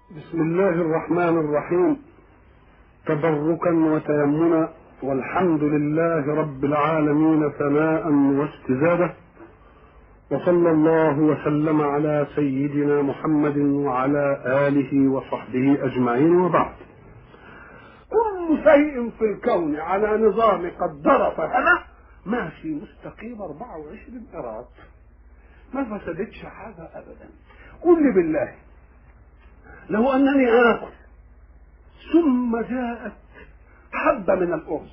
بسم الله الرحمن الرحيم تبركا وتيمنا والحمد لله رب العالمين ثناء واستزاده وصلى الله وسلم على سيدنا محمد وعلى اله وصحبه اجمعين وبعد كل شيء في الكون على نظام قدر فهنا ماشي مستقيم 24 قراط ما فسدتش حاجه ابدا قل لي بالله لو انني اكل ثم جاءت حبه من الارز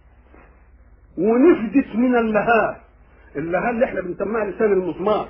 ونفدت من اللهاه اللهاه اللي احنا بنسميها لسان المسمار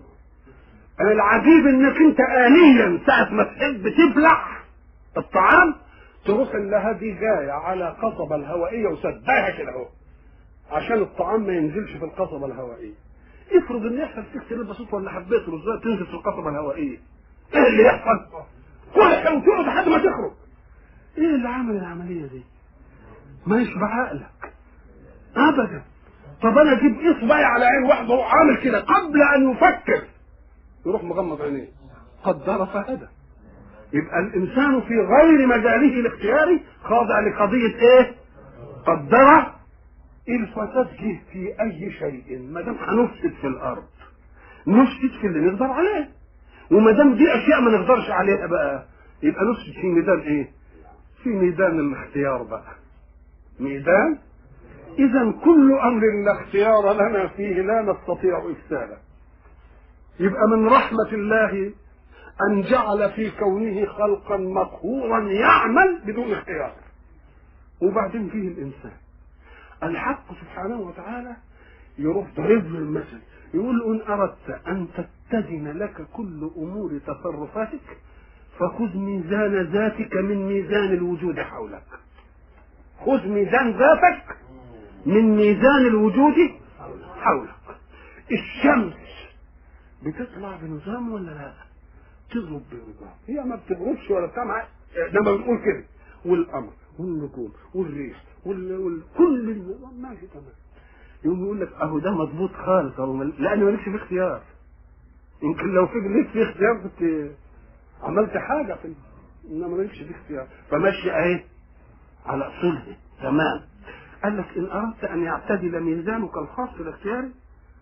العجيب انك انت آليا ساعة ما تحب تبلع الطعام تروح اللهاه دي جاية على قصبة الهوائية وسداها كده اهو عشان الطعام ما ينزلش في القصبة الهوائية افرض ان يحصل فيك سرير بسيط ولا حبيت رزاية تنزل في القصبة الهوائية ايه اللي يحصل؟ كل وتقعد لحد ما تخرج ايه اللي عمل العملية دي؟ ما يشبع عقلك ابدا طب انا اجيب اصبعي على عين واحد وهو عامل كده قبل ان يفكر يروح مغمض عينيه قدر فهدى يبقى الانسان في غير مجاله الاختياري خاضع لقضيه ايه؟ قدر الفساد جه في اي شيء ما دام هنفسد في الارض نفسد في اللي نقدر عليه وما دام دي اشياء ما نقدرش عليها بقى يبقى نفسد في ميدان ايه؟ في ميدان الاختيار بقى ميدان اذا كل امر لا اختيار لنا فيه لا نستطيع افساده يبقى من رحمه الله ان جعل في كونه خلقا مقهورا يعمل بدون اختيار وبعدين فيه الانسان الحق سبحانه وتعالى يروح ضرب له المثل يقول له ان اردت ان تتزن لك كل امور تصرفاتك فخذ ميزان ذاتك من ميزان الوجود حولك خذ ميزان ذاتك من ميزان الوجود حولك الشمس بتطلع بنظام ولا لا تغرب بنظام هي ما بتغربش ولا بتاع لما بنقول كده والقمر والنجوم والريح وال... وال... كل النظام ماشي تمام يقوم يقول لك اهو ده مضبوط خالص اهو لان مالكش في اختيار يمكن لو في ليك في اختيار كنت عملت حاجه في انما مالكش في اختيار فماشي اهي على اصولها تمام قال لك ان اردت ان يعتدل ميزانك الخاص الاختياري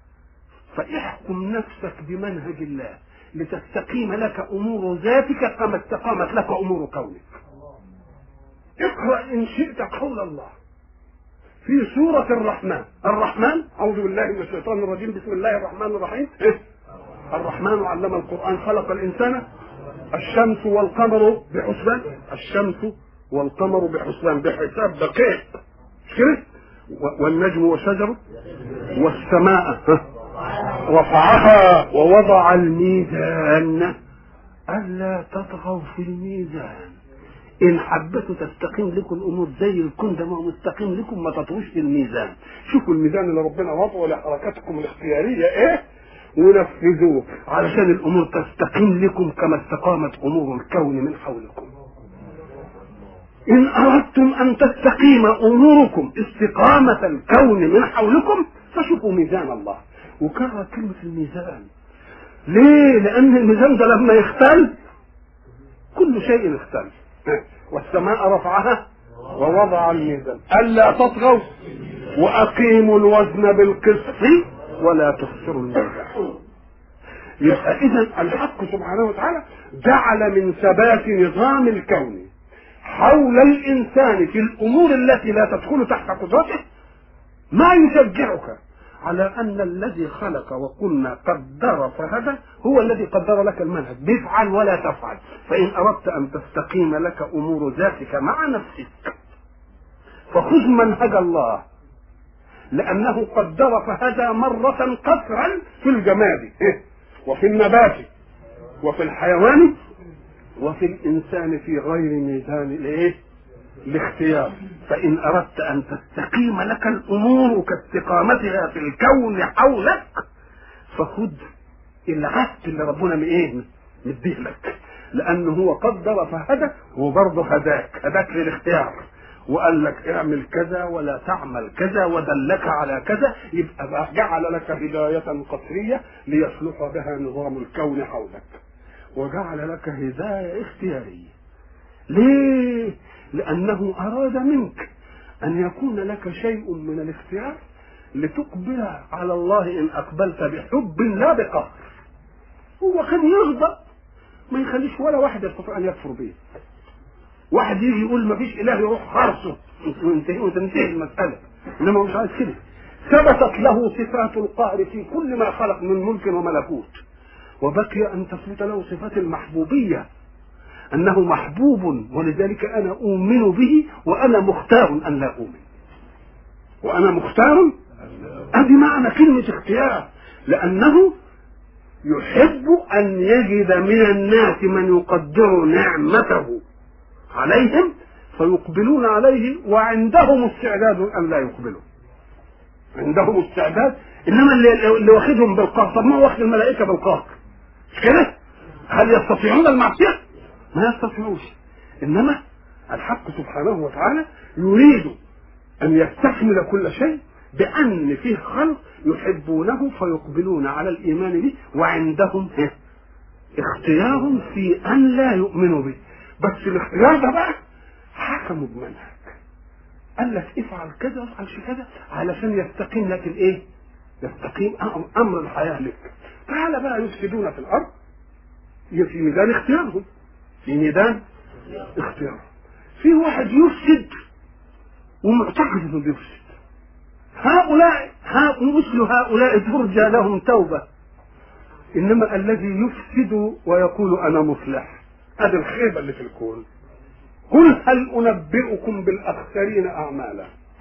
فاحكم نفسك بمنهج الله لتستقيم لك امور ذاتك كما استقامت لك امور كونك اقرا ان شئت قول الله في سورة الرحمن الرحمن أعوذ بالله من الشيطان الرجيم بسم الله الرحمن الرحيم إيه؟ الرحمن علم القرآن خلق الإنسان الشمس والقمر بحسبان الشمس والقمر بحسبان بحساب دقيق كده والنجم والشجر والسماء رفعها ووضع الميزان ألا تطغوا في الميزان إن حبيتوا تستقيم لكم الأمور زي الكون ده ما هو مستقيم لكم ما تطغوش في الميزان شوفوا الميزان اللي ربنا وضعه لحركاتكم الاختيارية إيه ونفذوه علشان الأمور تستقيم لكم كما استقامت أمور الكون من حولكم إن أردتم أن تستقيم أموركم استقامة الكون من حولكم فشوفوا ميزان الله وكرر كلمة الميزان ليه؟ لأن الميزان ده لما يختل كل شيء اختل والسماء رفعها ووضع الميزان ألا تطغوا وأقيموا الوزن بالقسط ولا تخسروا الميزان يبقى إذا الحق سبحانه وتعالى جعل من ثبات نظام الكون حول الإنسان في الأمور التي لا تدخل تحت قدرته ما يشجعك على أن الذي خلق وقلنا قدر فهدى هو الذي قدر لك المنهج بفعل ولا تفعل فإن أردت أن تستقيم لك أمور ذاتك مع نفسك فخذ منهج الله لأنه قدر فهدى مرة قصرا في الجماد وفي النبات وفي الحيوان وفي الإنسان في غير ميزان الإيه؟ الاختيار فإن أردت أن تستقيم لك الأمور كاستقامتها في الكون حولك فخذ العهد اللي ربنا من إيه؟ مديه لك لأنه هو قدر فهدى وبرضه هداك هداك للاختيار وقال لك اعمل كذا ولا تعمل كذا ودلك على كذا يبقى جعل لك هداية قصرية ليصلح بها نظام الكون حولك وجعل لك هداية اختيارية ليه لأنه أراد منك أن يكون لك شيء من الاختيار لتقبل على الله إن أقبلت بحب لا بقهر هو كان يرضى ما يخليش ولا واحد يستطيع أن يكفر به واحد يجي يقول ما فيش إله يروح خرصه وتنتهي وتنتهي المسألة إنما مش عايز كده ثبتت له صفات القهر في كل ما خلق من ملك وملكوت وبقي أن تثبت له صفات المحبوبية أنه محبوب ولذلك أنا أؤمن به وأنا مختار أن لا أؤمن وأنا مختار أدي معنى كلمة اختيار لأنه يحب أن يجد من الناس من يقدر نعمته عليهم فيقبلون عليه وعندهم استعداد أن لا يقبلوا عندهم استعداد انما اللي, اللي واخدهم بالقهر طب ما هو واخد الملائكه بالقهر مش كده؟ هل يستطيعون المعصيه؟ ما يستطيعوش انما الحق سبحانه وتعالى يريد ان يستكمل كل شيء بان فيه خلق يحبونه فيقبلون على الايمان به وعندهم اختيار في ان لا يؤمنوا به بس الاختيار ده بقى حكموا بمنهج قال لك افعل كذا وافعل كذا علشان يستقيم لك الايه؟ يستقيم امر الحياه لك. تعالى بقى يفسدون في الارض في ميدان اختيارهم. في ميدان اختيارهم. في واحد يفسد ومعتقد انه بيفسد. هؤلاء مثل هؤلاء ترجى لهم توبه. انما الذي يفسد ويقول انا مصلح هذه الخيبه اللي في الكون. قل هل أنبئكم بالأخسرين أعمالا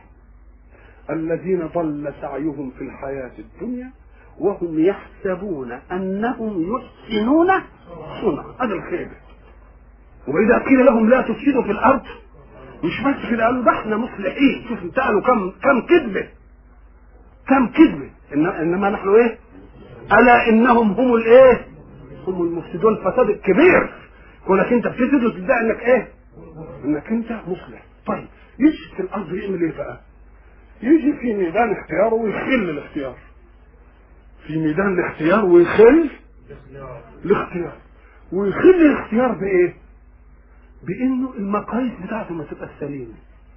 الذين ضل سعيهم في الحياة الدنيا وهم يحسبون أنهم يحسنون صنعا هذا الخير وإذا قيل لهم لا تفسدوا في الأرض مش بس كده قالوا ده احنا مصلحين شوف انتقلوا كم كم كذبة كم كذبة إنما نحن إيه؟ ألا إنهم هم الإيه؟ هم المفسدون الفساد الكبير كونك أنت بتفسد وتدعي إنك إيه؟ انك انت مصلح طيب يجي في الارض يعمل ايه بقى يجي في ميدان اختياره ويخل الاختيار في ميدان الاختيار ويخل الاختيار ويخل الاختيار بايه بانه المقاييس بتاعته ما تبقى سليمه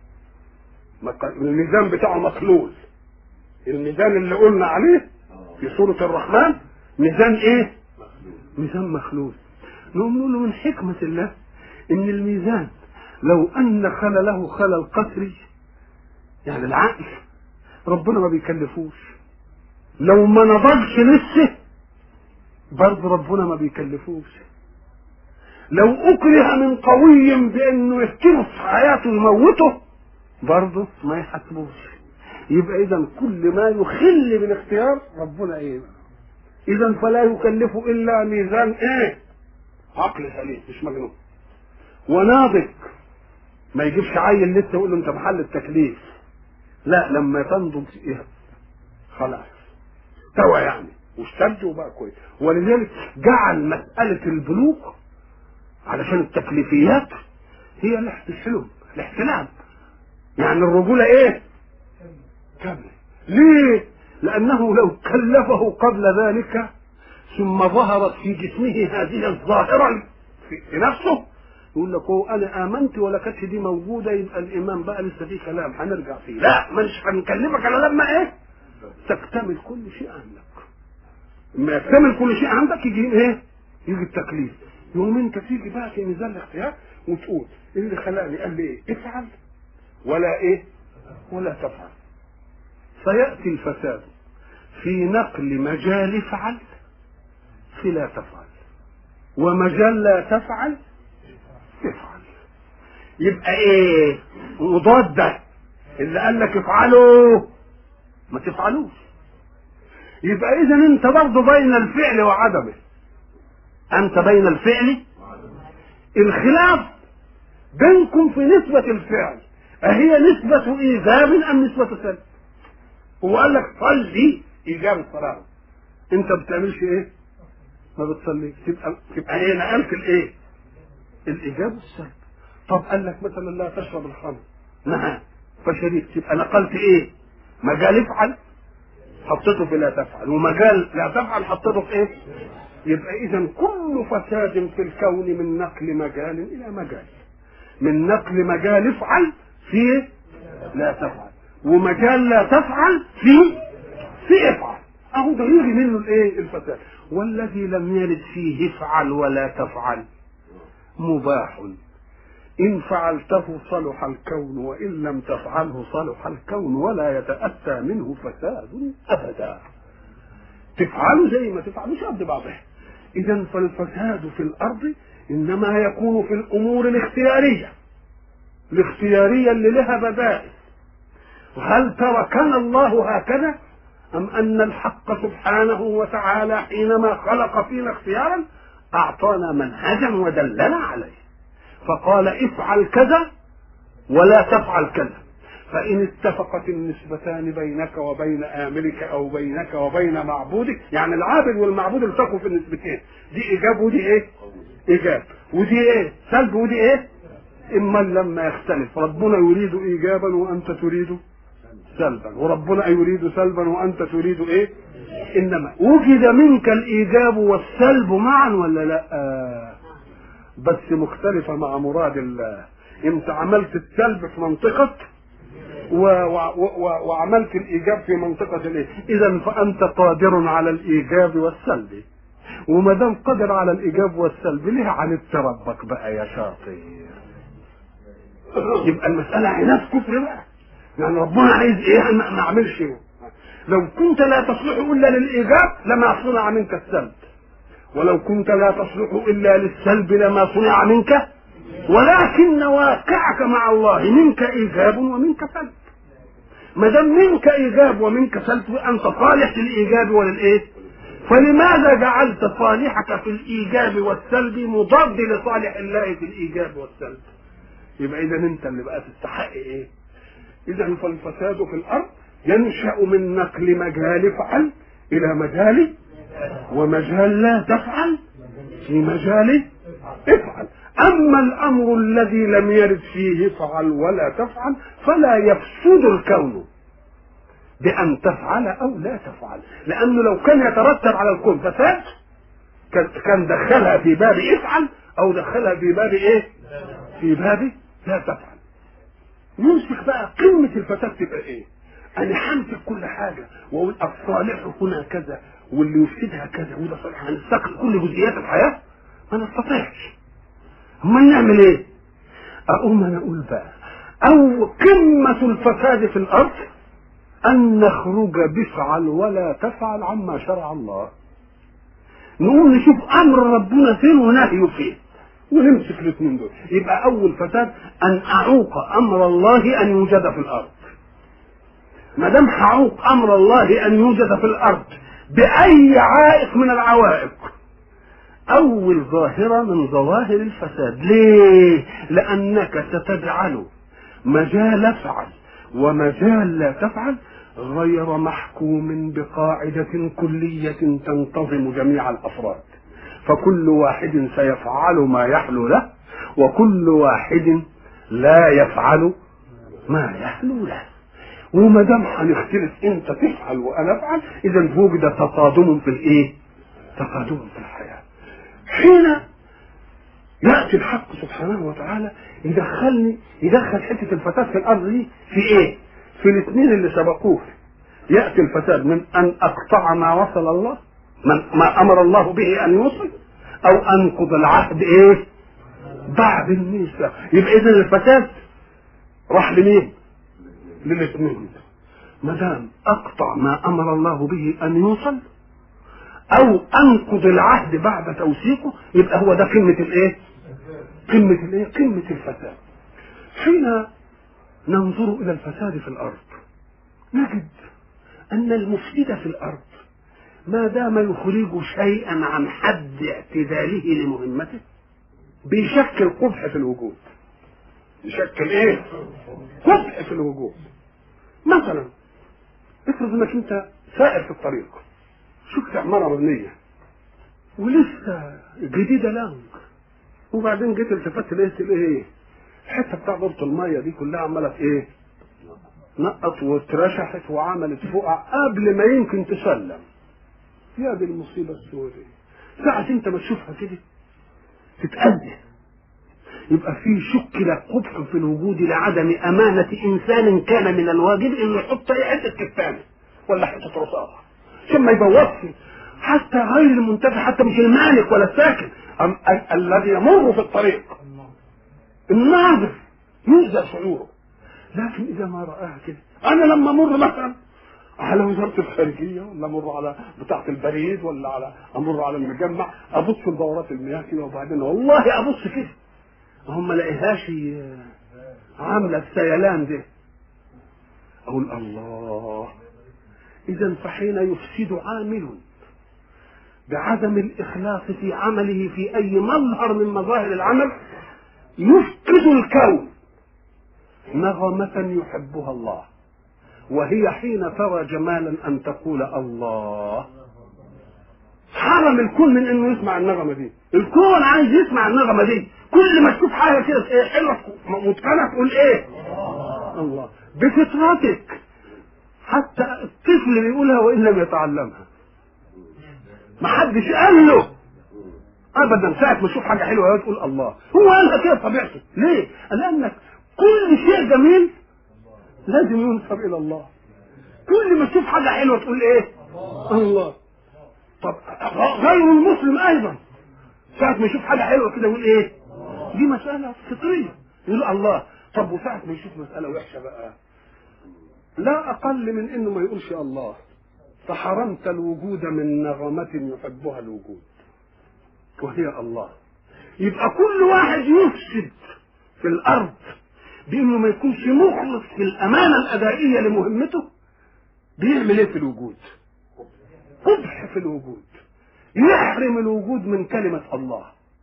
الميزان بتاعه مخلول الميزان اللي قلنا عليه في سورة الرحمن ميزان ايه ميزان مخلول نقول له من حكمة الله ان الميزان لو ان خلله خلل قسري يعني العقل ربنا ما بيكلفوش لو ما نضجش لسه برضه ربنا ما بيكلفوش لو اكره من قوي بانه يفتنه في حياته ويموته برضه ما يحاسبوش يبقى اذا كل ما يخل بالاختيار ربنا ايه اذا فلا يكلف الا ميزان ايه عقل سليم مش مجنون وناضج ما يجيبش عيل لسه يقول له انت محل التكليف لا لما تنضج إيه؟ خلاص استوى يعني واشتد وبقى كويس ولذلك جعل مسألة البلوغ علشان التكليفيات هي الحلم الاحتلام يعني الرجولة ايه؟ كاملة ليه؟ لأنه لو كلفه قبل ذلك ثم ظهرت في جسمه هذه الظاهرة في نفسه يقول لك هو انا امنت ولا كانتش دي موجوده يبقى الايمان بقى لسه فيه كلام هنرجع فيه لا مش هنكلمك الا لما ايه تكتمل كل شيء عندك لما يكتمل كل شيء عندك يجي ايه يجي التكليف يقوم انت تيجي بقى في ميزان الاختيار وتقول اللي خلقني قال لي ايه افعل ولا ايه ولا تفعل سياتي الفساد في نقل مجال افعل في لا تفعل ومجال لا تفعل افعل يبقى ايه مضاد ده اللي قال لك افعلوا ما تفعلوش يبقى اذا انت برضه بين الفعل وعدمه انت بين الفعل الخلاف بينكم في نسبة الفعل أهي نسبة إيجاب أم نسبة سلب؟ هو قال لك صلي إيجاب الصلاة أنت بتعملش إيه؟ ما بتصليش تبقى تبقى إيه نقلت الإيه؟ الإيجاب والسلب طب قال لك مثلا لا تشرب الخمر نعم فشربت يبقى نقلت إيه؟ مجال افعل حطيته في لا تفعل ومجال لا تفعل حطيته في إيه؟ يبقى اذا كل فساد في الكون من نقل مجال الى مجال من نقل مجال افعل في لا تفعل ومجال لا تفعل في في افعل اهو ده يجي منه الايه الفساد والذي لم يرد فيه افعل ولا تفعل مباح إن فعلته صلح الكون وإن لم تفعله صلح الكون ولا يتأتى منه فساد أبدا تفعله زي ما تفعله شد بعضها إذا فالفساد في الأرض إنما يكون في الأمور الاختيارية الاختيارية اللي لها بدائل وهل تركنا الله هكذا أم أن الحق سبحانه وتعالى حينما خلق فينا اختيارا أعطانا منهجا ودلنا عليه فقال افعل كذا ولا تفعل كذا فإن اتفقت النسبتان بينك وبين آملك أو بينك وبين معبودك يعني العابد والمعبود التقوا في النسبتين دي إيجاب ودي إيه؟ إيجاب ودي إيه؟ سلب ودي إيه؟ إما لما يختلف ربنا يريد إيجابا وأنت تريد سلبا وربنا يريد سلبا وأنت تريد إيه؟ إنما وجد منك الإيجاب والسلب معا ولا لا؟ آه بس مختلفة مع مراد الله انت عملت السلب في منطقة و و و وعملت الايجاب في منطقة الايه اذا فانت قادر على الايجاب والسلب وما دام قادر على الايجاب والسلب ليه عاندت ربك بقى يا شاطر يبقى المسألة عناد كفر بقى يعني ربنا عايز ايه ما نعملش لو كنت لا تصلح الا للايجاب لما صنع منك السلب ولو كنت لا تصلح الا للسلب لما صنع منك ولكن واقعك مع الله منك ايجاب ومنك سلب ما دام منك ايجاب ومنك سلب انت صالح للايجاب وللايه فلماذا جعلت صالحك في الايجاب والسلب مضاد لصالح الله في الايجاب والسلب يبقى اذا انت اللي بقى تستحق ايه اذا فالفساد في الارض ينشا من نقل مجال فعل الى مجال ومجال لا تفعل في مجال افعل اما الامر الذي لم يرد فيه افعل ولا تفعل فلا يفسد الكون بان تفعل او لا تفعل لانه لو كان يترتب على الكون فساد كان دخلها في باب افعل او دخلها في باب ايه في باب لا تفعل نمسك بقى قمة الفساد تبقى ايه انا همسك كل حاجة واقول الصالح هنا كذا واللي يفسدها كذا وده صالح هنستقل كل جزئيات الحياة ما نستطيعش امال نعمل ايه اقوم انا اقول بقى او قمة الفساد في الارض ان نخرج بفعل ولا تفعل عما شرع الله نقوم نشوف امر ربنا فين ونهيه فين ونمسك الاثنين دول يبقى اول فساد ان اعوق امر الله ان يوجد في الارض ما دام هعوق امر الله ان يوجد في الارض باي عائق من العوائق اول ظاهره من ظواهر الفساد ليه لانك ستجعل مجال افعل ومجال لا تفعل غير محكوم بقاعده كليه تنتظم جميع الافراد فكل واحد سيفعل ما يحلو له وكل واحد لا يفعل ما يحلو له وما دام هنختلف انت تفعل وانا افعل اذا وجد تصادم في الايه؟ تصادم في الحياه. حين ياتي الحق سبحانه وتعالى يدخلني يدخل حته الفساد في الارض دي في ايه؟ في الاثنين اللي سبقوه. ياتي الفساد من ان اقطع ما وصل الله من ما امر الله به ان يوصل او انقض العهد ايه؟ بعد الميثاق يبقى اذا الفساد راح لمين؟ للاثنين ما دام اقطع ما امر الله به ان يوصل او انقض العهد بعد توثيقه يبقى هو ده قمه الايه؟ قمه الايه؟ قمه الفساد. حين ننظر الى الفساد في الارض نجد ان المفسد في الارض ما دام يخرج شيئا عن حد اعتداله لمهمته بيشكل قبح في الوجود يشكل ايه قبح في الوجود مثلا افرض انك انت سائر في الطريق شفت عمارة مبنية ولسه جديدة لانك وبعدين جيت التفت لقيت الايه الحته بتاع دورة المية دي كلها عمالة ايه نقط واترشحت وعملت فقع قبل ما يمكن تسلم يا دي المصيبة السوداء ساعة انت ما تشوفها كده تتأذى يبقى في شكل قبح في الوجود لعدم أمانة إنسان كان من الواجب إنه يحط أي حتة كتانة ولا حتة رصاصة عشان ما يبوظش حتى غير المنتفع حتى مش المالك ولا الساكن أم- ال- الذي يمر في الطريق الناظر يؤذى شعوره لكن إذا ما رآها كده أنا لما أمر مثلا على وزارة الخارجية ولا أمر على بتاعة البريد ولا على أمر على المجمع أبص في دورات المياه كده وبعدين والله أبص كده هم ما لاقيهاش عاملة السيلان دي أقول الله إذا فحين يفسد عامل بعدم الإخلاص في عمله في أي مظهر من مظاهر العمل يفقد الكون نغمة يحبها الله وهي حين ترى جمالا أن تقول الله حرم الكون من انه يسمع النغمه دي الكون عايز يسمع النغمه دي كل ما تشوف حاجه كده إيه حلوه متقنه تقول ايه الله بفطرتك حتى الطفل بيقولها وان لم يتعلمها ما حدش قال له ابدا ساعه ما يشوف حاجه حلوه تقول الله هو قالها كده طبيعته ليه لانك كل شيء جميل لازم ينسب الى الله كل ما تشوف حاجه حلوه تقول ايه الله طب غير المسلم ايضا ساعة ما يشوف حاجة حلوة كده يقول ايه؟ دي مسألة فطرية يقول الله طب وساعة ما يشوف مسألة وحشة بقى لا أقل من إنه ما يقولش الله فحرمت الوجود من نغمة يحبها الوجود وهي الله يبقى كل واحد يفسد في الأرض بإنه ما يكونش مخلص في الأمانة الأدائية لمهمته بيعمل إيه في الوجود؟ قبح في الوجود يحرم الوجود من كلمة الله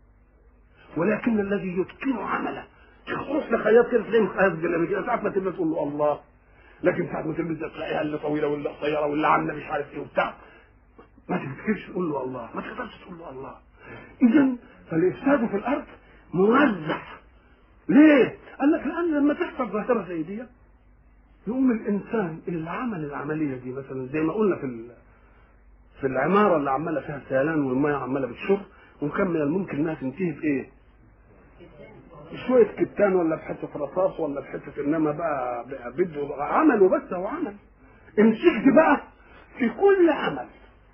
ولكن الذي يتقن عمله تروح لخياط كده تلاقيه خياط جلابيه كده ساعة ما تلبس تقول له الله لكن ساعة ما تلبس تلاقيها اللي طويلة واللي قصيرة واللي عاملة مش عارف ايه وبتاع ما تفتكرش تقول له الله ما تقدرش تقول له الله إذا فالإفساد في الأرض موزع ليه؟ قال لك لأن لما تحصل ظاهرة زي دي يقوم الإنسان اللي عمل العملية دي مثلا زي ما قلنا في ال- في العمارة اللي عمالة فيها سيلان والمية عمالة بتشر وكان من الممكن انها تنتهي بايه؟ بشوية كتان ولا بحتة رصاص ولا بحتة انما بقى بقى بده عمل وبس هو عمل امسكت بقى في كل عمل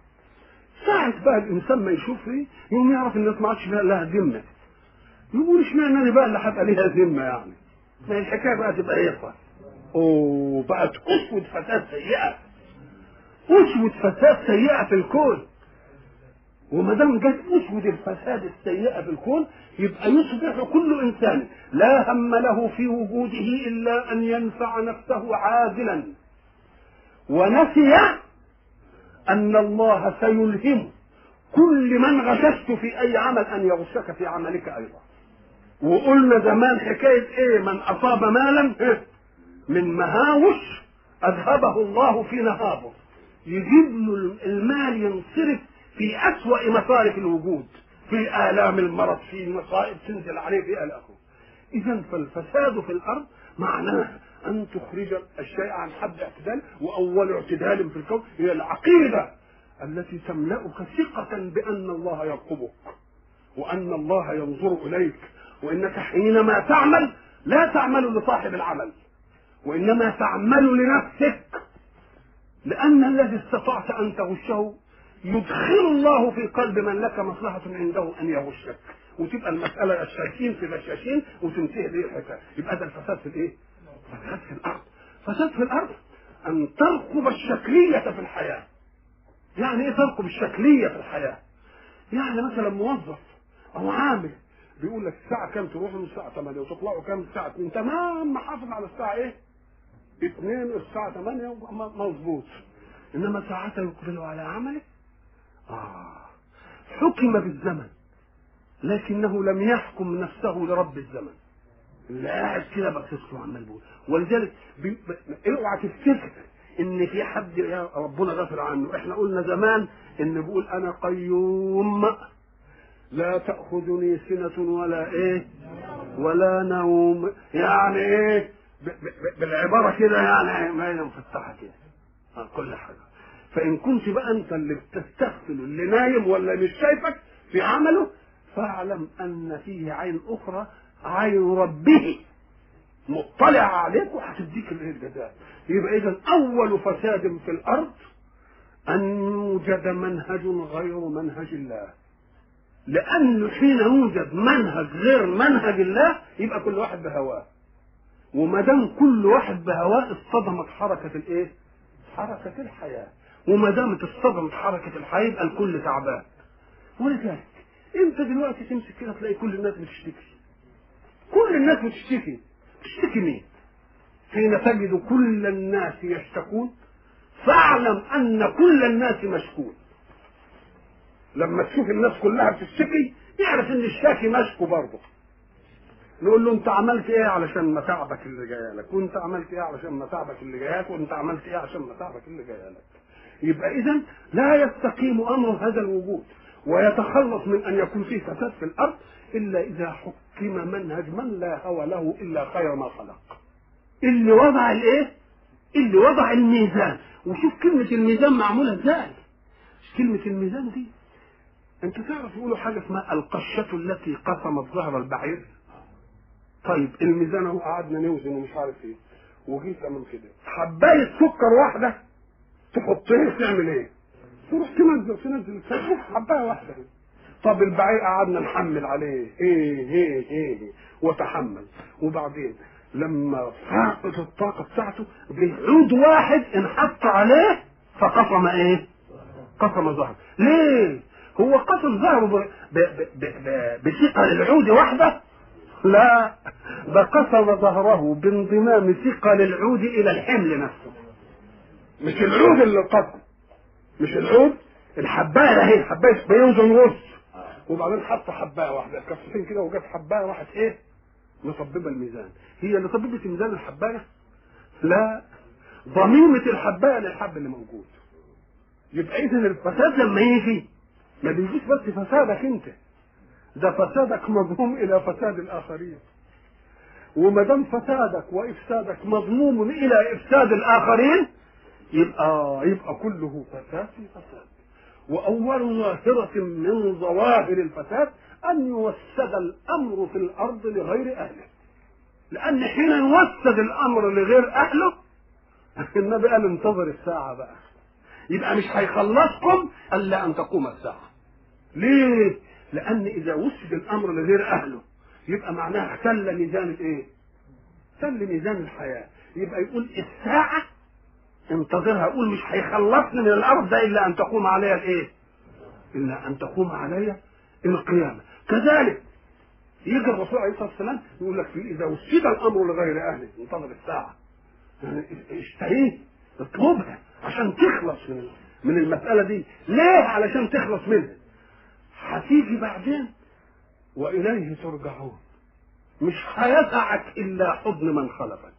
ساعة بقى الانسان ما يشوف ايه يقوم يعرف الناس ما عادش بقى لها ذمة يقول اشمعنى انا بقى اللي هبقى ليها ذمة يعني ما الحكاية بقى تبقى ايه بقى؟ اوه بقت اسود فساد سيئة اسود فساد سيئه في الكون وما دام جت اسود الفساد السيئه في الكون يبقى يصبح كل انسان لا هم له في وجوده الا ان ينفع نفسه عاجلا ونسي ان الله سيلهم كل من غششت في اي عمل ان يغشك في عملك ايضا وقلنا زمان حكايه ايه من اصاب مالا إيه؟ من مهاوش اذهبه الله في نهابه يجيب له المال ينصرف في أسوأ مصارف الوجود في آلام المرض في مصائب تنزل عليه في آلامه إذا فالفساد في الأرض معناه أن تخرج الشيء عن حد اعتدال وأول اعتدال في الكون هي العقيدة التي تملأك ثقة بأن الله يرقبك وأن الله ينظر إليك وإنك حينما تعمل لا تعمل لصاحب العمل وإنما تعمل لنفسك لأن الذي استطعت أن تغشه يدخل الله في قلب من لك مصلحة عنده أن يغشك وتبقى المسألة الشاكين في غشاشين وتنتهي به الحكاية يبقى ده الفساد في الإيه؟ فساد في الأرض فساد في الأرض أن ترقب الشكلية في الحياة يعني إيه ترقب الشكلية في الحياة؟ يعني مثلا موظف أو عامل بيقول لك الساعة كام تروحوا من الساعة 8 وتطلعوا كام الساعة 2 تمام محافظ على الساعة إيه؟ 2 الساعة 8 مظبوط إنما ساعات يقبل على عمله آه حكم بالزمن لكنه لم يحكم نفسه لرب الزمن اللي قاعد كده باصص له عمال بيقول ولذلك بي... ب... اوعى تفتكر ان في حد يا ربنا غفر عنه احنا قلنا زمان ان بيقول انا قيوم لا تاخذني سنه ولا ايه ولا نوم يعني ايه ب... ب... بالعباره كده يعني ما هي مفتحه كده آه كل حاجه فان كنت بقى انت اللي بتستغفل اللي نايم ولا مش شايفك في عمله فاعلم ان فيه عين اخرى عين ربه مطلع عليك وهتديك الجزاء يبقى اذا اول فساد في الارض ان يوجد منهج غير منهج الله لانه حين يوجد منهج غير منهج الله يبقى كل واحد بهواه وما دام كل واحد بهواه اصطدمت حركه الايه؟ حركه الحياه وما دامت اصطدمت حركه الحياه يبقى الكل تعبان ولذلك انت دلوقتي تمسك كده تلاقي كل الناس بتشتكي كل الناس بتشتكي تشتكي مين؟ حين تجد كل الناس يشتكون فاعلم ان كل الناس مشكون لما تشوف الناس كلها بتشتكي يعرف ان الشاكي مشكو برضه نقول له انت عملت ايه علشان متاعبك اللي جايه لك وانت عملت ايه علشان متاعبك اللي جايه لك وانت عملت ايه عشان متاعبك اللي جايه لك يبقى اذا لا يستقيم امر هذا الوجود ويتخلص من ان يكون فيه فساد في الارض الا اذا حكم منهج من لا هوى له الا خير ما خلق اللي وضع الايه اللي وضع الميزان وشوف كلمة الميزان معمولة ازاي كلمة الميزان دي انت تعرف يقولوا حاجة اسمها القشة التي قسمت ظهر البعير طيب الميزان اهو قعدنا نوزن ومش عارف ايه وجيت من كده حباية سكر واحدة تحطها تعمل ايه؟ تروح تنزل تنزل تنزل حباية واحدة طب البعير قعدنا نحمل عليه ايه ايه ايه وتحمل وبعدين لما فاقت الطاقة بتاعته بعود واحد انحط عليه فقسم ايه؟ قسم ظهره ليه؟ هو قسم ظهره بثقل العود واحدة؟ لا ده قسم ظهره بانضمام ثقل العود الى الحمل نفسه مش العود اللي قسم مش العود الحبايه اهي الحبايه بيوزن نص وبعدين حط حبايه واحده كفتين كده وجت حبايه راحت ايه؟ مصببه الميزان هي اللي صببت ميزان الحبايه؟ لا ضميمه الحبايه للحب اللي موجود يبقى اذا الفساد لما يجي ما بيجيش بس فسادك انت ده فسادك مضموم الى فساد الاخرين وما دام فسادك وافسادك مضموم الى افساد الاخرين يبقى يبقى كله فساد في فساد واول ظاهره من ظواهر الفساد ان يوسد الامر في الارض لغير اهله لان حين يوسد الامر لغير اهله النبي قال انتظر الساعه بقى يبقى مش هيخلصكم الا ان تقوم الساعه ليه لان اذا وسد الامر لغير اهله يبقى معناها احتل ميزان الايه احتل ميزان الحياه يبقى يقول الساعه انتظرها اقول مش هيخلصني من الارض ده الا ان تقوم علي الايه الا ان تقوم علي القيامه كذلك يجي الرسول عليه الصلاه والسلام يقول لك اذا وسد الامر لغير اهله انتظر الساعه يعني اشتهيه اطلبها عشان تخلص من من المساله دي ليه علشان تخلص منها هتيجي بعدين واليه ترجعون مش هيسعك الا حضن من خلقك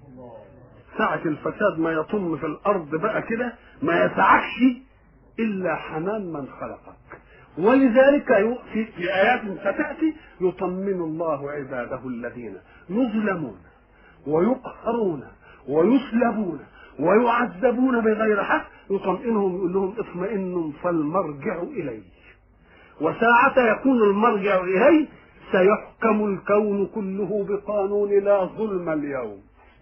ساعة الفساد ما يطم في الأرض بقى كده ما يسعكش إلا حنان من خلقك ولذلك في, في آيات ستأتي يطمن الله عباده الذين يظلمون ويقهرون ويسلبون ويعذبون بغير حق يطمئنهم يقول لهم اطمئنوا فالمرجع إليه وساعة يكون المرجع إليه سيحكم الكون كله بقانون لا ظلم اليوم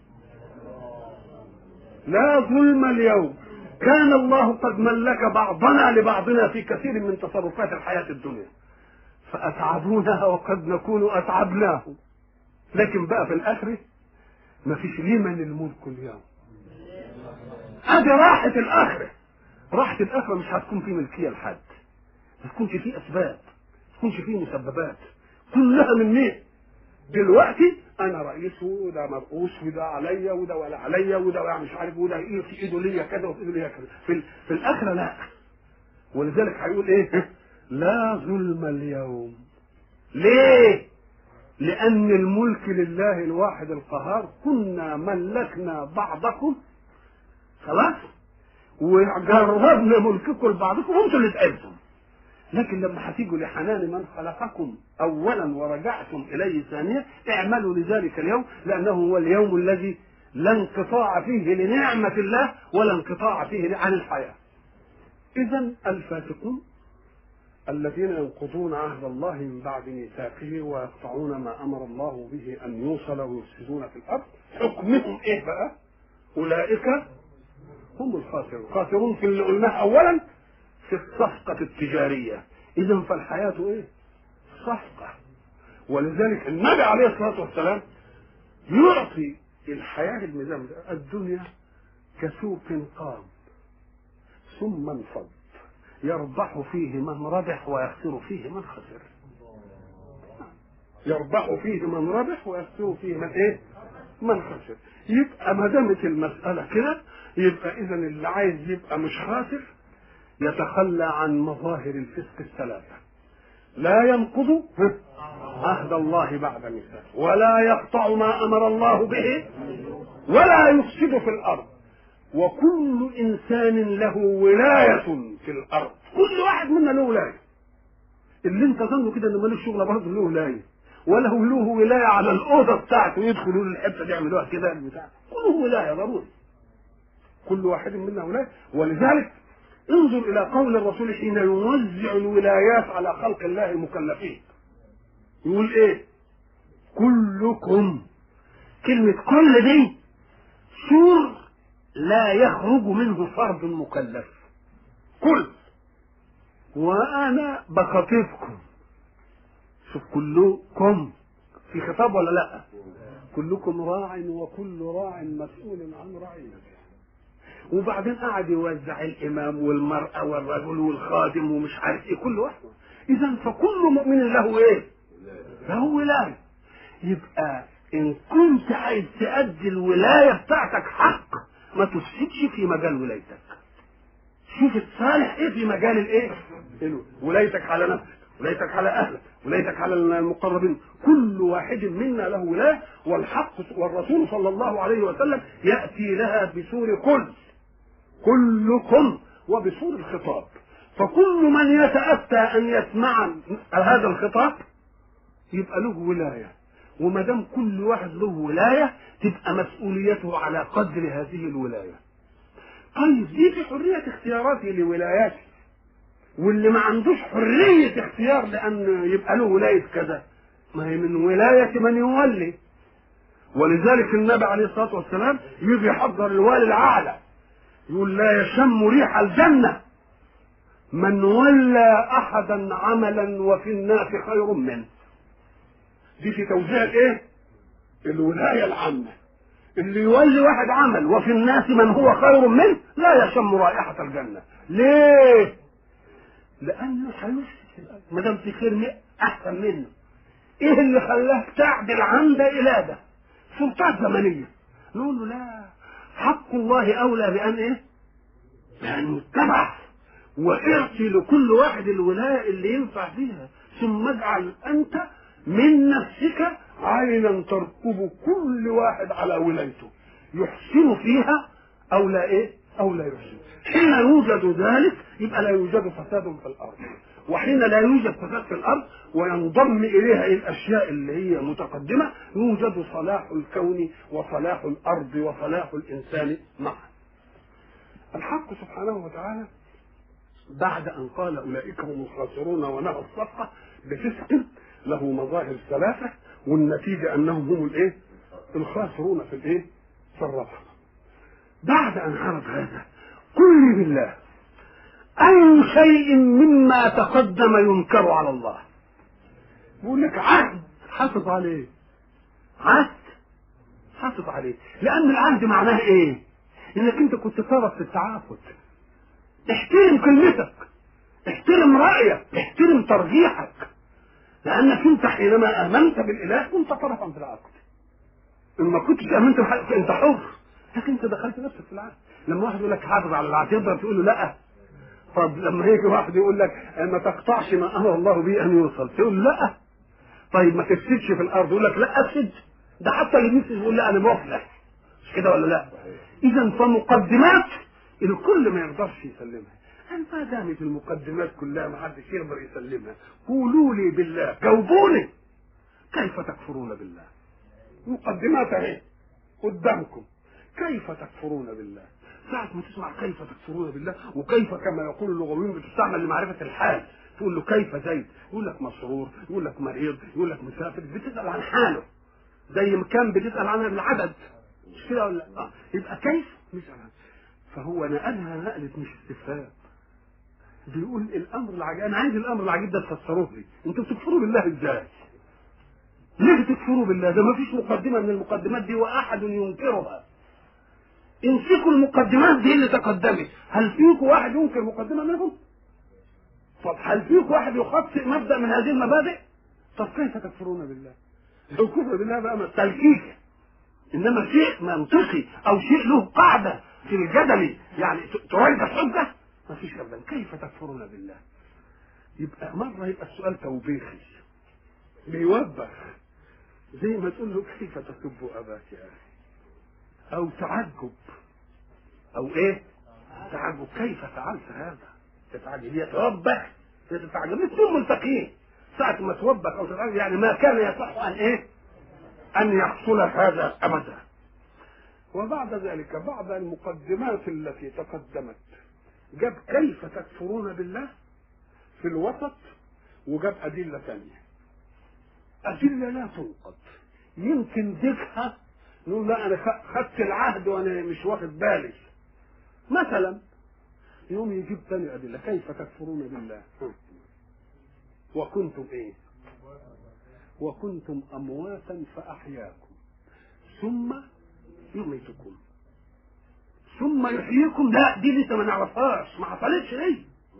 لا ظلم اليوم كان الله قد ملك بعضنا لبعضنا في كثير من تصرفات الحياة الدنيا فأتعبونا وقد نكون أتعبناه لكن بقى في الآخرة ما فيش لمن الملك اليوم ادي راحة الآخرة راحة الآخرة مش هتكون في ملكية لحد ما تكونش في أسباب ما تكونش في مسببات كلها من مين؟ دلوقتي انا رئيس وده مرؤوس وده عليا وده ولا عليا وده مش عارف وده ايه في ايده ليا كذا وفي ايده ليا كذا في, في الاخره لا ولذلك هيقول ايه لا ظلم اليوم ليه لان الملك لله الواحد القهار كنا ملكنا بعضكم خلاص وجربنا ملككم لبعضكم وانتم اللي تعبتم لكن لما هتيجوا لحنان من خلقكم اولا ورجعتم اليه ثانيا اعملوا لذلك اليوم لانه هو اليوم الذي لا انقطاع فيه لنعمه الله ولا انقطاع فيه عن الحياه اذا الفاسقون الذين ينقضون عهد الله من بعد ميثاقه ويقطعون ما امر الله به ان يوصل ويفسدون في الارض حكمهم ايه بقى؟ اولئك هم الخاسرون، الخاسرون في اللي قلناه اولا في الصفقه التجاريه، اذا فالحياه ايه؟ صفقه ولذلك النبي عليه الصلاه والسلام يعطي الحياه الميزان الدنيا كسوق قام ثم انفض يربح فيه من ربح ويخسر فيه من خسر يربح فيه من ربح ويخسر فيه من ايه من خسر يبقى ما دامت المساله كده يبقى اذا اللي عايز يبقى مش خاسر يتخلى عن مظاهر الفسق الثلاثه لا ينقض عهد الله بعد ميثاقه ولا يقطع ما امر الله به ولا يفسد في الارض وكل انسان له ولايه في الارض كل واحد منا له ولايه اللي انت ظنه كده ان مالوش شغل برضه له ولايه وله له ولايه على الاوضه بتاعته يدخلوا الحته دي يعملوها كده بتاع كله ولايه ضروري كل واحد منا ولايه ولذلك انظر الى قول الرسول حين يوزع الولايات على خلق الله المكلفين يقول ايه كلكم كلمة كل دي سور لا يخرج منه فرد مكلف كل وانا بخاطبكم شوف كلكم في خطاب ولا لا كلكم راع وكل راع مسؤول عن رعيته وبعدين قعد يوزع الامام والمراه والرجل والخادم ومش عارف ايه كل واحد اذا فكل مؤمن له ايه له ولايه يبقى ان كنت عايز تأدي الولايه بتاعتك حق ما تفسدش في مجال ولايتك شوف الصالح ايه في مجال الايه ولايتك على نفسك ولايتك على اهلك ولايتك على المقربين كل واحد منا له ولايه والحق والرسول صلى الله عليه وسلم ياتي لها بسور كل كلكم وبسور الخطاب فكل من يتاتى ان يسمع هذا الخطاب يبقى له ولايه وما دام كل واحد له ولايه تبقى مسؤوليته على قدر هذه الولايه طيب دي في حريه اختياراتي لولاياتي واللي ما عندوش حريه اختيار لان يبقى له ولايه كذا ما هي من ولايه من يولي ولذلك النبي عليه الصلاه والسلام يجي يحضر الوالي الاعلى يقول لا يشم ريح الجنه من ولى احدا عملا وفي الناس خير منه دي في توزيع الايه الولايه العامه اللي يولي واحد عمل وفي الناس من هو خير منه لا يشم رائحه الجنه ليه لانه هيفسد ما دام في خير احسن منه ايه اللي خلاك تعدل عن ده الى ده سلطات زمنيه نقول له لا حق الله اولى بان ايه بان يتبع واعطي لكل واحد الولايه اللي ينفع فيها ثم اجعل انت من نفسك عينا ترقب كل واحد على ولايته يحسن فيها او لا ايه او لا يحسن حين يوجد ذلك يبقى لا يوجد فساد في الارض وحين لا يوجد فساد في الارض وينضم اليها الاشياء اللي هي متقدمه يوجد صلاح الكون وصلاح الارض وصلاح الانسان معا الحق سبحانه وتعالى بعد ان قال اولئك هم الخاسرون ونهى الصفقه بفسق له مظاهر ثلاثه والنتيجه انهم هم الايه الخاسرون في الايه في الربح بعد ان عرض هذا قل بالله اي شيء مما تقدم ينكر على الله بيقول لك عهد حافظ عليه عهد حافظ عليه لان العهد معناه ايه انك انت كنت طرف في التعاقد احترم كلمتك احترم رايك احترم ترجيحك لانك انت حينما امنت بالاله كنت طرفا في العقد ان ما كنتش امنت بحق انت حر لكن انت دخلت نفسك في العقد لما واحد يقول لك حافظ على العقد تقدر تقول له لا طب لما يجي واحد يقول لك ما تقطعش ما امر الله به ان يوصل تقول له لا طيب ما تفسدش في الارض يقول لك لا افسد ده حتى اللي بيفسد يقول لا انا مفلح مش كده ولا لا اذا فمقدمات الكل ما يقدرش يسلمها ما دامت المقدمات كلها ما حدش يقدر يسلمها قولوا لي بالله جاوبوني كيف تكفرون بالله مقدمات اهي قدامكم كيف تكفرون بالله ساعة ما تسمع كيف تكفرون بالله وكيف كما يقول اللغويون بتستعمل لمعرفة الحال تقول له كيف زيد يقول لك مسرور يقول لك مريض يقول لك مسافر بتسال عن حاله زي ما كان بتسال عن العدد مش كده ولا لا؟ آه. يبقى كيف نسال عن فهو نقلها نقله مش استفهام بيقول الامر العجيب انا عايز الامر العجيب ده تفسروه لي انتوا بتكفروا بالله ازاي ليه تكفروا بالله ده ما فيش مقدمه من المقدمات دي واحد ينكرها امسكوا المقدمات دي اللي تقدمت هل فيكم واحد ينكر مقدمه منهم طب هل فيكم واحد يخطئ مبدا من هذه المبادئ طب كيف تكفرون بالله لو كفر بالله بقى تلكيك انما شيء منطقي او شيء له قاعده في الجدل يعني تريد حجه ما فيش ابدا كيف تكفرون بالله يبقى مره يبقى السؤال توبيخي بيوبخ زي ما تقول له كيف تسب اباك يا اخي او تعجب او ايه تعجب كيف فعلت هذا تتعجب يتوبخ يتعجب الاثنين ملتقين ساعة ما توبخ او تتعجب يعني ما كان يصح ان ايه ان يحصل هذا ابدا وبعد ذلك بعد المقدمات التي تقدمت جاب كيف تكفرون بالله في الوسط وجاب أدلة ثانية أدلة لا تنقض يمكن ذكرها نقول لا أنا خدت العهد وأنا مش واخد بالي مثلا يوم يجيب ثاني أدلة كيف تكفرون بالله وكنتم إيه وكنتم أمواتا فأحياكم ثم يميتكم ثم يحييكم لا دي لسه ما نعرفهاش ما حصلتش دي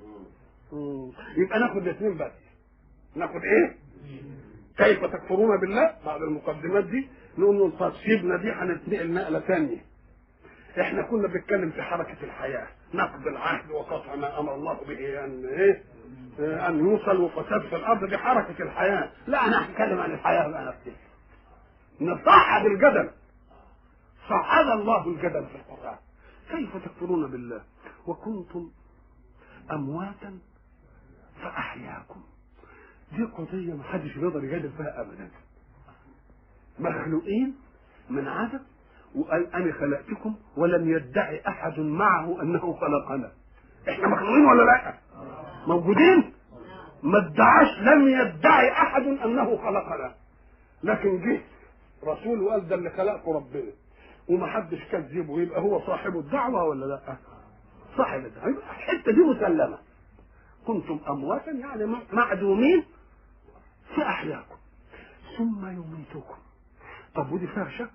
يبقى ناخد الاثنين بس ناخد ايه كيف تكفرون بالله بعد المقدمات دي نقول له طب سيبنا دي هنتنقل نقله ثانيه احنا كنا بنتكلم في حركه الحياه نقض العهد وقطع ما امر الله به ان ايه ان يوصل وفساد في الارض دي حركه الحياه لا انا هتكلم عن الحياه بقى نفسها نصعد الجدل صعد الله الجدل في القران كيف تكفرون بالله وكنتم امواتا فاحياكم دي قضيه ما حدش يقدر يجادل فيها ابدا مخلوقين من عدم وقال انا خلقتكم ولم يدعي احد معه انه خلقنا احنا مخلوقين ولا لا موجودين ما ادعاش لم يدعي احد انه خلقنا لكن جه رسول وقال ده اللي خلقكم ربنا ومحدش كذبه يبقى هو صاحب الدعوه ولا لا صاحب الدعوه يبقى الحته دي مسلمه كنتم امواتا يعني معدومين في احياكم ثم يميتكم طب ودي فيها شك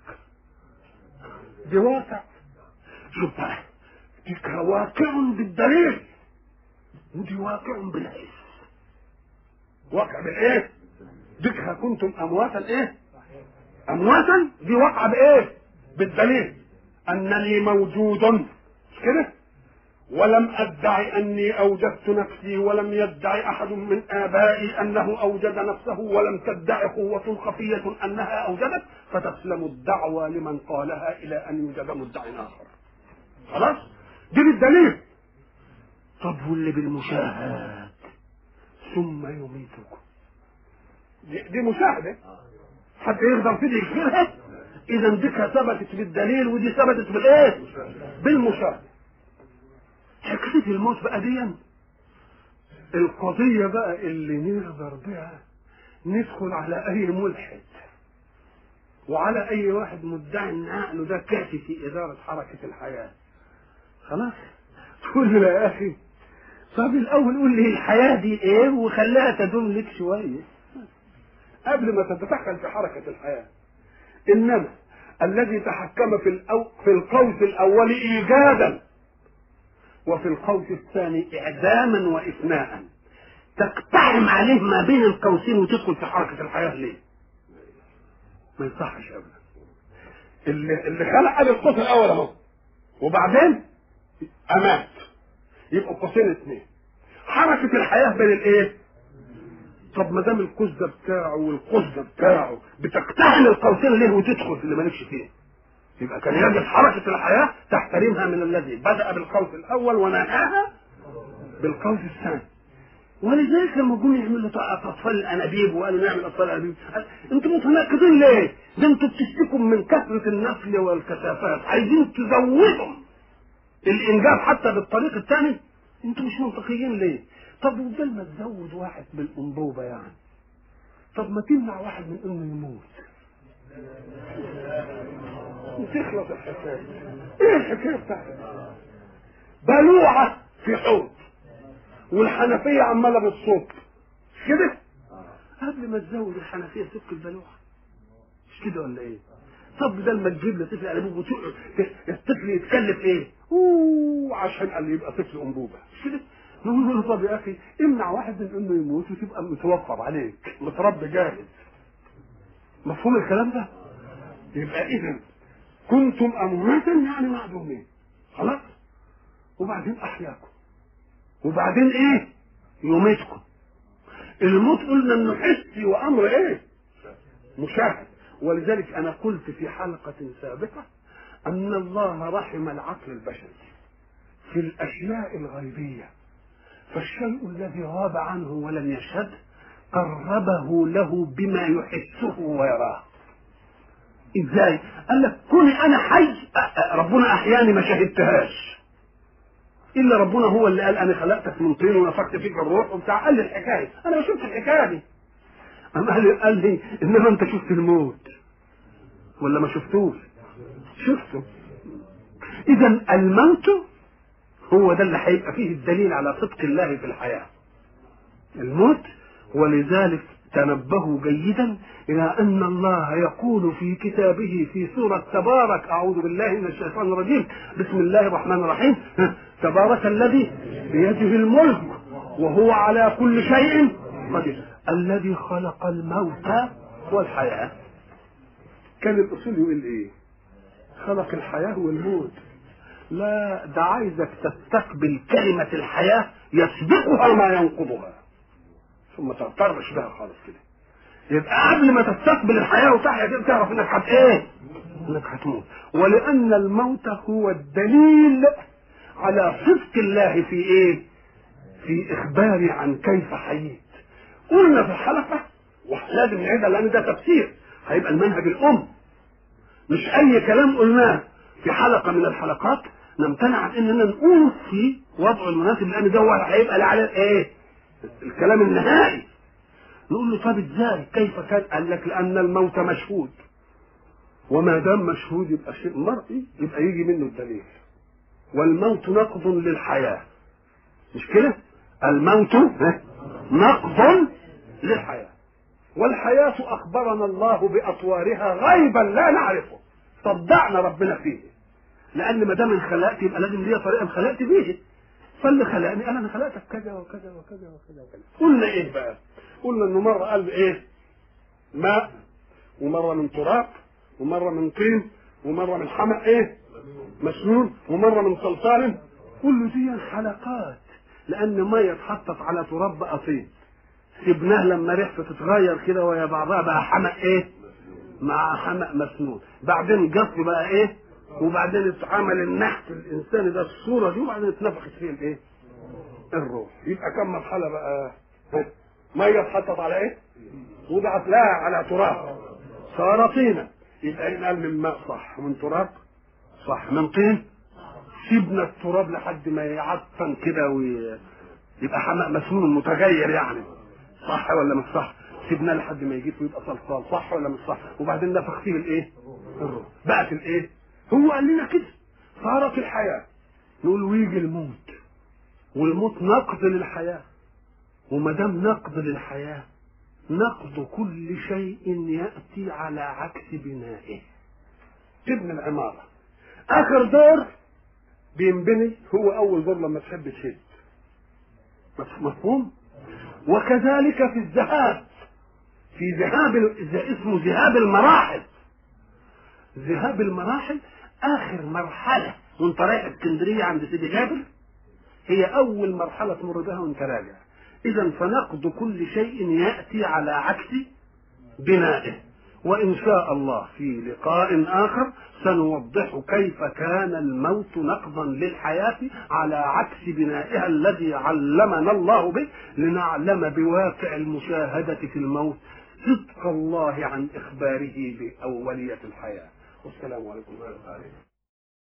دي واقع شوف بقى دي واقع بالدليل ودي واقع بالحس واقع بالايه ديكها كنتم امواتا ايه امواتا دي واقعه بايه بالدليل انني موجود مش كده ولم ادعي اني اوجدت نفسي ولم يدعي احد من ابائي انه اوجد نفسه ولم تدعي قوه خفيه انها اوجدت فتسلم الدعوى لمن قالها الى ان يوجد مدع اخر خلاص دي بالدليل طب واللي بالمشاهد ثم يميتكم دي, دي مشاهده حد يقدر كده يكفرها اذا دي ثبتت بالدليل ودي ثبتت بالايه بالمشاهده حكايه الموت بقى دي القضيه بقى اللي نقدر بها ندخل على اي ملحد وعلى اي واحد مدعي ان عقله ده كافي في اداره حركه الحياه خلاص تقول له يا اخي طب الاول قول لي الحياه دي ايه وخليها تدوم لك شويه قبل ما تتدخل في حركه الحياه انما الذي تحكم في الأو... في القوس الاول ايجادا وفي القوس الثاني اعداما وافناء تقتحم عليه ما بين القوسين وتدخل في حركه الحياه ليه؟ ما يصحش ابدا اللي اللي خلق ادي القوس الاول اهو وبعدين امات يبقوا قوسين اثنين حركه الحياه بين الايه؟ طب ما دام القوس ده بتاعه والقوس ده بتاعه بتقتحم القوسين ليه وتدخل في اللي مالكش فيه يبقى كان يجب حركة الحياة تحترمها من الذي بدأ بالقوس الأول ونهاها بالقوس الثاني ولذلك لما جم يعملوا اطفال الانابيب وقالوا نعمل اطفال الانابيب انتوا متناقضين ليه؟ ده انتوا بتشتكوا من كثره النسل والكثافات عايزين تزودوا الانجاب حتى بالطريق الثاني انتوا مش منطقيين ليه؟ طب وبدل ما تزود واحد بالانبوبه يعني طب ما تمنع واحد من انه يموت وتخلص الحكايه ايه الحكايه بتاعتك بلوعه في حوض والحنفيه عماله بتصب مش كده قبل ما تزود الحنفيه سك البلوعه مش كده ولا ايه طب بدل ما تجيب لي طفل انبوبه وتق- الطفل يتكلف ايه اوه عشان قال لي يبقى طفل انبوبه مش كده نقول له طب يا اخي امنع واحد من انه يموت وتبقى متوفر عليك متربي جاهز مفهوم الكلام ده يبقى اذا كنتم امواتا يعني معدومين خلاص وبعدين احياكم وبعدين ايه يوميتكم الموت قلنا انه حسي وامر ايه مشاهد ولذلك انا قلت في حلقه سابقه ان الله رحم العقل البشري في الاشياء الغيبيه فالشيء الذي غاب عنه ولم يشهد قربه له بما يحسه ويراه ازاي قال لك كوني انا حي أ- أ- ربنا احياني ما شهدتهاش الا ربنا هو اللي قال انا خلقتك من طين ونفخت فيك الروح وبتاع قال لي الحكايه انا ما شفتش الحكايه دي اما قال لي, قال لي انما انت شفت الموت ولا ما شفتوش شفته اذا الموت هو ده اللي هيبقى فيه الدليل على صدق الله في الحياه الموت ولذلك تنبهوا جيدا الى ان الله يقول في كتابه في سوره تبارك اعوذ بالله من الشيطان الرجيم بسم الله الرحمن الرحيم تبارك الذي بيده الملك وهو على كل شيء قدير الذي خلق الموت والحياه كان الاصول يقول ايه خلق الحياه والموت لا ده عايزك تستقبل كلمه الحياه يسبقها ما ينقضها ثم تغترش بها خالص كده يبقى قبل ما تستقبل الحياه وتحيا كده تعرف انك هت ايه؟ انك هتموت ولان الموت هو الدليل على صدق الله في ايه؟ في اخباري عن كيف حييت قلنا في الحلقه ولازم نعيدها لان ده تفسير هيبقى المنهج الام مش اي كلام قلناه في حلقه من الحلقات نمتنع عن اننا نقول في وضعه المناسب لان ده هو هيبقى اللي عليه ايه؟ الكلام النهائي نقول له طب ازاي كيف كان قال لك لان الموت مشهود وما دام مشهود يبقى شيء مرئي يبقى يجي منه الدليل والموت نقض للحياه مش كده الموت ها، نقض للحياه والحياه اخبرنا الله باطوارها غيبا لا نعرفه صدقنا ربنا فيه لان ما دام انخلقت يبقى لازم ليا طريقه انخلقت بيه فاللي خلقني قال انا خلقتك كذا وكذا وكذا وكذا وكذا قلنا ايه بقى قلنا انه مره قال ايه ماء ومره من تراب ومره من طين ومره من حمأ ايه مسنون ومره من صلصال كل دي حلقات لان ميه اتحطت على تراب بقى طين سيبناه لما ريحته تتغير كده ويا بعضها بقى حمأ ايه مع حمأ مسنون بعدين جف بقى ايه وبعدين اتعمل النحت الانساني ده الصوره دي وبعدين اتنفخت فيه الايه الروح يبقى كم مرحله بقى ها؟ ميه اتحطت على ايه وضعت لها على تراب صار طينا يبقى ينقل من ماء صح من تراب صح من طين سيبنا التراب لحد ما يعفن كده ويبقى حماء مسنون متغير يعني صح ولا مش صح سيبناه لحد ما يجيب ويبقى صلصال صح ولا مش صح وبعدين نفخ فيه الايه الروح بقت الايه هو قال لنا كده صارت الحياه نقول ويجي الموت والموت نقد للحياه وما دام نقد للحياه نقد كل شيء ياتي على عكس بنائه تبني العماره اخر دور بينبني هو اول دور لما تحب تشد مفهوم وكذلك في الذهاب في ذهاب ال- اسمه ذهاب المراحل ذهاب المراحل اخر مرحله وانت رايح اسكندريه عند سيدي جابر هي اول مرحله تمر بها وانت راجع اذا فنقد كل شيء ياتي على عكس بنائه وان شاء الله في لقاء اخر سنوضح كيف كان الموت نقضا للحياه على عكس بنائها الذي علمنا الله به لنعلم بواقع المشاهده في الموت صدق الله عن اخباره باوليه الحياه والسلام عليكم ورحمه الله